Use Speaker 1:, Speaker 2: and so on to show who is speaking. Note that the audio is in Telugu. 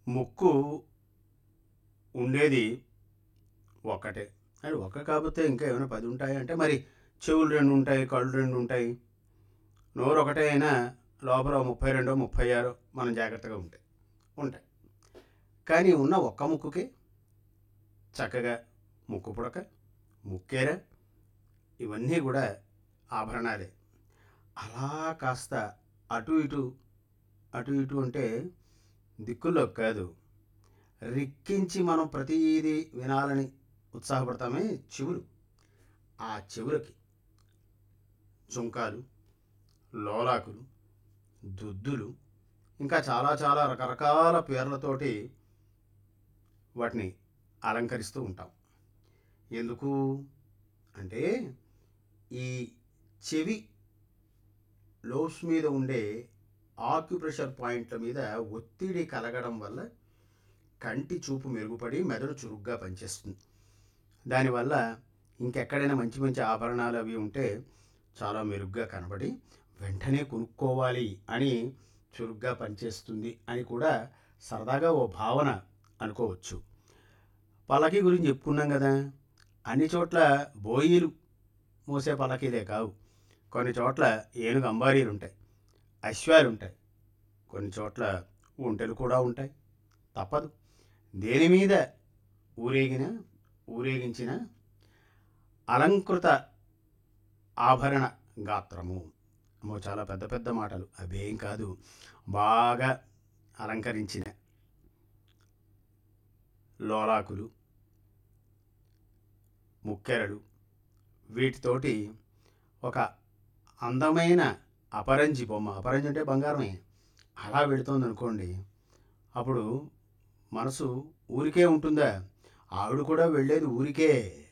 Speaker 1: ముక్కు ఉండేది ఒక్కటే అది ఒక్క కాకపోతే ఇంకా ఏమైనా పది ఉంటాయి అంటే మరి చెవులు రెండు ఉంటాయి కళ్ళు రెండు ఉంటాయి నోరు ఒకటే అయినా లోపల ముప్పై రెండో ముప్పై ఆరో మనం జాగ్రత్తగా ఉంటాయి ఉంటాయి కానీ ఉన్న ఒక్క ముక్కుకి చక్కగా ముక్కు పుడక ముక్కేర ఇవన్నీ కూడా ఆభరణాలే అలా కాస్త అటు ఇటు అటు ఇటు అంటే దిక్కుల్లో కాదు రిక్కించి మనం ప్రతిదీ వినాలని ఉత్సాహపడతామే చెవులు ఆ చెవులకి జుంకాలు లోలాకులు దుద్దులు ఇంకా చాలా చాలా రకరకాల పేర్లతోటి వాటిని అలంకరిస్తూ ఉంటాం ఎందుకు అంటే ఈ చెవి లోస్ మీద ఉండే ఆక్యుప్రెషర్ పాయింట్ల మీద ఒత్తిడి కలగడం వల్ల కంటి చూపు మెరుగుపడి మెదడు చురుగ్గా పనిచేస్తుంది దానివల్ల ఇంకెక్కడైనా మంచి మంచి ఆభరణాలు అవి ఉంటే చాలా మెరుగ్గా కనబడి వెంటనే కొనుక్కోవాలి అని చురుగ్గా పనిచేస్తుంది అని కూడా సరదాగా ఓ భావన అనుకోవచ్చు పల్లకి గురించి చెప్పుకున్నాం కదా అన్ని చోట్ల బోయిలు మోసే పల్లకీలే కావు కొన్ని చోట్ల ఏనుగు అంబారీలు ఉంటాయి అశ్వాలు ఉంటాయి కొన్ని చోట్ల ఒంటెలు కూడా ఉంటాయి తప్పదు దేని మీద ఊరేగిన ఊరేగించిన అలంకృత ఆభరణ గాత్రము అమ్మో చాలా పెద్ద పెద్ద మాటలు అవేం కాదు బాగా అలంకరించిన లోలాకులు ముక్కెరలు వీటితోటి ఒక అందమైన అపరంజి బొమ్మ అపరంజి అంటే బంగారమే అలా వెళుతోంది అనుకోండి అప్పుడు మనసు ఊరికే ఉంటుందా ఆవిడ కూడా వెళ్ళేది ఊరికే